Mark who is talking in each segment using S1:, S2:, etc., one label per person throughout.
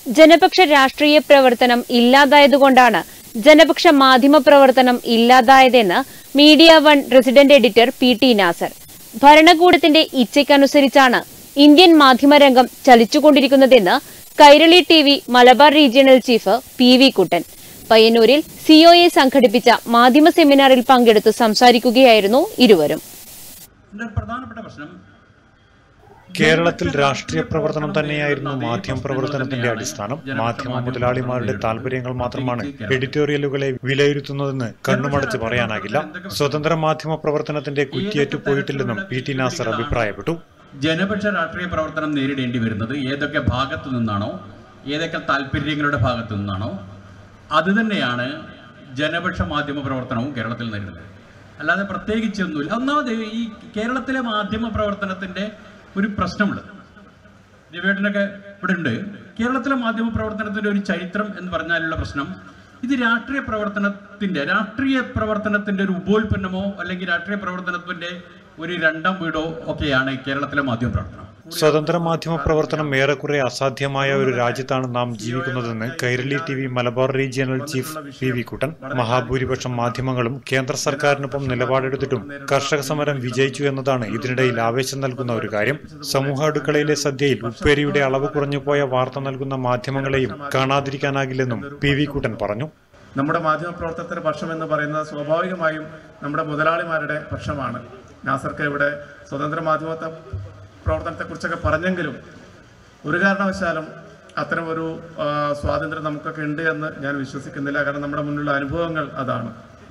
S1: ജനപക്ഷ രാഷ്ട്രീയ പ്രവർത്തനം ഇല്ലാതായതുകൊണ്ടാണ് ജനപക്ഷ മാധ്യമ പ്രവർത്തനം ഇല്ലാതായതെന്ന് media one resident editor P T Nasar ഭരണകൂടത്തിന്റെ ഇച്ഛയ്ക്കനുസരിച്ചാണ് ഇന്ത്യൻ മാധ്യമരംഗം ചലിച്ചുകൊണ്ടിരിക്കുന്നതെന്ന് Kairali T V Malabar regional chief P V Kuttan പയ്യന്നൂരിൽ സിഒഎ സംഘടിപ്പിച്ച മാധ്യമ സെമിനാറിൽ പങ്കെടുത്ത് സംസാരിക്കുകയായിരുന്നു ഇരുവരും
S2: ഇതിന്റെ പ്രധാനപ്പെട്ട പ്രശ്നം
S3: കേരളത്തിൽ രാഷ്ട്രീയ പ്രവർത്തനം തന്നെയായിരുന്നു മാധ്യമ പ്രവർത്തനത്തിന്റെ അടിസ്ഥാനം മാധ്യമ മുതലാളിമാരുടെ താല്പര്യങ്ങൾ മാത്രമാണ് എഡിറ്റോറിയലുകളെ വിലയിരുത്തുന്നതെന്ന് കണ്ണുമടച്ച് പറയാനാകില്ല സ്വതന്ത്ര മാധ്യമ പ്രവർത്തനത്തിന്റെ കുറ്റിയേറ്റു പോയിട്ടില്ലെന്നും പി ടി നാസർ അഭിപ്രായപ്പെട്ടു
S2: ജനപക്ഷ രാഷ്ട്രീയ പ്രവർത്തനം നേരിടേണ്ടി വരുന്നത് ഏതൊക്കെ ഭാഗത്തു നിന്നാണോ ഏതൊക്കെ താല്പര്യങ്ങളുടെ ഭാഗത്തു നിന്നാണോ അത് തന്നെയാണ് ജനപക്ഷ മാധ്യമ പ്രവർത്തനവും കേരളത്തിൽ നേരിടുന്നത് അല്ലാതെ പ്രത്യേകിച്ചൊന്നുമില്ല ഒന്നാമത് ഈ കേരളത്തിലെ മാധ്യമ പ്രവർത്തനത്തിന്റെ ഒരു പ്രശ്നമുള്ളത് ദിവ്യേട്ടനൊക്കെ ഇവിടെ ഉണ്ട് കേരളത്തിലെ മാധ്യമ പ്രവർത്തനത്തിന്റെ ഒരു ചരിത്രം എന്ന് പറഞ്ഞാലുള്ള പ്രശ്നം ഇത് രാഷ്ട്രീയ പ്രവർത്തനത്തിന്റെ രാഷ്ട്രീയ പ്രവർത്തനത്തിന്റെ ഒരു ഉപോൽപ്പന്നമോ അല്ലെങ്കിൽ രാഷ്ട്രീയ പ്രവർത്തനത്തിന്റെ ഒരു രണ്ടാം വീടോ ഒക്കെയാണ് കേരളത്തിലെ മാധ്യമ പ്രവർത്തനം
S3: സ്വതന്ത്ര മാധ്യമ പ്രവർത്തനം ഏറെക്കുറെ അസാധ്യമായ ഒരു രാജ്യത്താണ് നാം ജീവിക്കുന്നതെന്ന് Kairali T V Malabar regional chief P V Kuttan മഹാഭൂരിപക്ഷം മാധ്യമങ്ങളും കേന്ദ്ര സർക്കാരിനൊപ്പം നിലപാടെടുത്തിട്ടും കർഷക സമരം വിജയിച്ചു എന്നതാണ് ഇതിനിടയിൽ ആവേശം നൽകുന്ന ഒരു കാര്യം സമൂഹ അടുക്കളയിലെ സദ്യയിൽ ഉപ്പേരിയുടെ അളവ് കുറഞ്ഞുപോയ വാർത്ത നൽകുന്ന മാധ്യമങ്ങളെയും കാണാതിരിക്കാനാകില്ലെന്നും പി വി കുട്ടൻ പറഞ്ഞു
S4: നമ്മുടെ മാധ്യമപ്രവർത്തനത്തിന്റെ പക്ഷം എന്ന് പറയുന്നത് സ്വാഭാവികമായും നമ്മുടെ മുതലാളിമാരുടെ പക്ഷമാണ് നാസർക്ക് ഇവിടെ സ്വതന്ത്ര മാധ്യമത്തെ പ്രവർത്തനത്തെക്കുറിച്ചൊക്കെ പറഞ്ഞെങ്കിലും ഒരു കാരണവശാലും അത്തരം ഒരു ആ, സ്വാതന്ത്ര്യം നമുക്കൊക്കെ ഉണ്ട് എന്ന് ഞാൻ വിശ്വസിക്കുന്നില്ല കാരണം നമ്മുടെ മുന്നിലുള്ള അനുഭവങ്ങൾ അതാണ്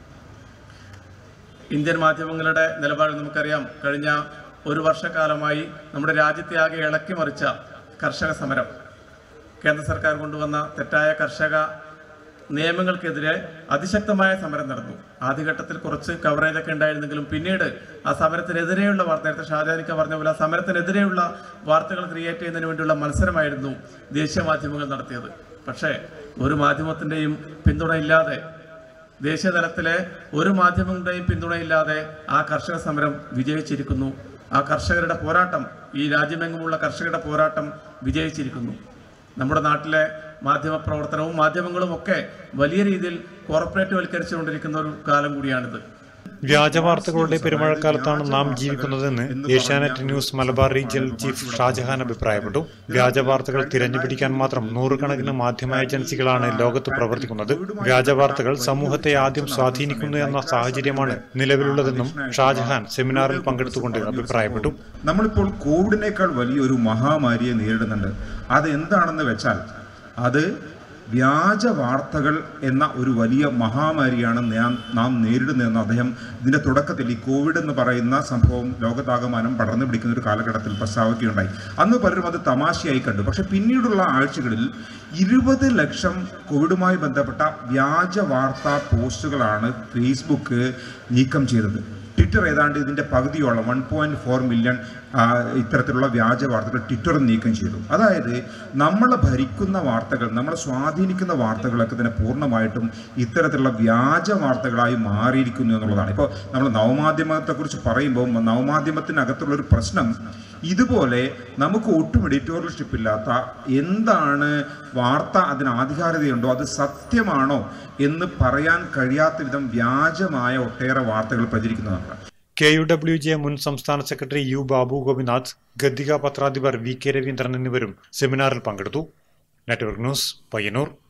S4: ഇന്ത്യൻ മാധ്യമങ്ങളുടെ നിലപാട് നമുക്കറിയാം കഴിഞ്ഞ ഒരു വർഷക്കാലമായി നമ്മുടെ രാജ്യത്തെ ആകെ ഇളക്കി മറിച്ച കർഷക സമരം കേന്ദ്ര സർക്കാർ കൊണ്ടുവന്ന തെറ്റായ കർഷക നിയമങ്ങൾക്കെതിരെ അതിശക്തമായ സമരം നടന്നു ആദ്യഘട്ടത്തിൽ കുറച്ച് കവറേജ് ഒക്കെ ഉണ്ടായിരുന്നെങ്കിലും പിന്നീട് ആ സമരത്തിനെതിരെയുള്ള വാർത്ത നേരത്തെ ഷാജാനിക്ക പറഞ്ഞ പോലെ ആ സമരത്തിനെതിരെയുള്ള വാർത്തകൾ ക്രിയേറ്റ് ചെയ്യുന്നതിന് വേണ്ടിയുള്ള മത്സരമായിരുന്നു ദേശീയ മാധ്യമങ്ങൾ നടത്തിയത് പക്ഷേ ഒരു മാധ്യമത്തിന്റെയും പിന്തുണയില്ലാതെ ദേശീയ തലത്തിലെ ഒരു മാധ്യമങ്ങളുടെയും പിന്തുണയില്ലാതെ ആ കർഷക സമരം വിജയിച്ചിരിക്കുന്നു ആ കർഷകരുടെ പോരാട്ടം ഈ രാജ്യമെങ്ങുമുള്ള കർഷകരുടെ പോരാട്ടം വിജയിച്ചിരിക്കുന്നു നമ്മുടെ നാട്ടിലെ മാധ്യമ പ്രവർത്തനവും മാധ്യമങ്ങളും ഒക്കെ വലിയ രീതിയിൽ കോർപ്പറേറ്റ് വൽക്കരിച്ചുകൊണ്ടിരിക്കുന്ന ഒരു കാലം കൂടിയാണിത്
S3: വ്യാജ വാർത്തകളുടെ പെരുമഴക്കാലത്താണ് നാം ജീവിക്കുന്നതെന്ന് Asianet news Malabar regional chief Shajahan അഭിപ്രായപ്പെട്ടു വ്യാജ വാർത്തകൾ തിരഞ്ഞുപിടിക്കാൻ മാത്രം നൂറുകണക്കിന് മാധ്യമ ഏജൻസികളാണ് ലോകത്ത് പ്രവർത്തിക്കുന്നത് വ്യാജ വാർത്തകൾ സമൂഹത്തെ ആദ്യം സ്വാധീനിക്കുന്നു എന്ന സാഹചര്യമാണ് നിലവിലുള്ളതെന്നും ഷാജഹാൻ സെമിനാറിൽ പങ്കെടുത്തുകൊണ്ട് അഭിപ്രായപ്പെട്ടു
S5: നമ്മളിപ്പോൾ കോവിഡിനേക്കാൾ വലിയൊരു മഹാമാരിയെ നേരിടുന്നുണ്ട് അത് എന്താണെന്ന് വെച്ചാൽ അത് വ്യാജ വാർത്തകൾ എന്ന ഒരു വലിയ മഹാമാരിയാണ് ഞാൻ നാം നേരിടുന്നതെന്ന് അദ്ദേഹം ഇതിൻ്റെ തുടക്കത്തിൽ ഈ കോവിഡ് എന്ന് പറയുന്ന സംഭവം ലോകത്താകമാനം പടർന്നു പിടിക്കുന്ന ഒരു കാലഘട്ടത്തിൽ പ്രസ്താവിക്കുകയുണ്ടായി അന്ന് പലരും അത് തമാശയായി കണ്ടു പക്ഷെ പിന്നീടുള്ള ആഴ്ചകളിൽ ഇരുപത് ലക്ഷം കോവിഡുമായി ബന്ധപ്പെട്ട വ്യാജ വാർത്താ പോസ്റ്റുകളാണ് ഫേസ്ബുക്ക് നീക്കം ചെയ്തത് ട്വിറ്റർ ഏതാണ്ട് ഇതിൻ്റെ പകുതിയോളം വൺ പോയിന്റ് ഫോർ മില്യൺ ഇത്തരത്തിലുള്ള വ്യാജ വാർത്തകൾ ട്വിറ്റർ നീക്കം ചെയ്തു അതായത് നമ്മളെ ഭരിക്കുന്ന വാർത്തകൾ നമ്മളെ സ്വാധീനിക്കുന്ന വാർത്തകളൊക്കെ തന്നെ പൂർണ്ണമായിട്ടും ഇത്തരത്തിലുള്ള വ്യാജ വാർത്തകളായി മാറിയിരിക്കുന്നു എന്നുള്ളതാണ് ഇപ്പോൾ നമ്മൾ നവമാധ്യമത്തെക്കുറിച്ച് പറയുമ്പോൾ നവമാധ്യമത്തിനകത്തുള്ള ഒരു പ്രശ്നം ഇതുപോലെ നമുക്ക് ഒട്ടും എഡിറ്റോറിയൽഷിപ്പ് ഇല്ലാത്ത എന്താണ് വാർത്ത അതിന് ആധികാരികതയുണ്ടോ അത് സത്യമാണോ എന്ന് പറയാൻ കഴിയാത്ത വിധം വ്യാജമായ ഒട്ടേറെ വാർത്തകൾ പ്രചരിക്കുന്നതാണ്
S3: കെ യു ഡബ്ല്യു ജെ മുൻ സംസ്ഥാന സെക്രട്ടറി യു ബാബു ഗോപിനാഥ് ഗദ്ദിക പത്രാധിപർ വി കെ രവീന്ദ്രൻ എന്നിവരും സെമിനാറിൽ പങ്കെടുത്തു നെറ്റ്വർക്ക് ന്യൂസ് പയ്യന്നൂർ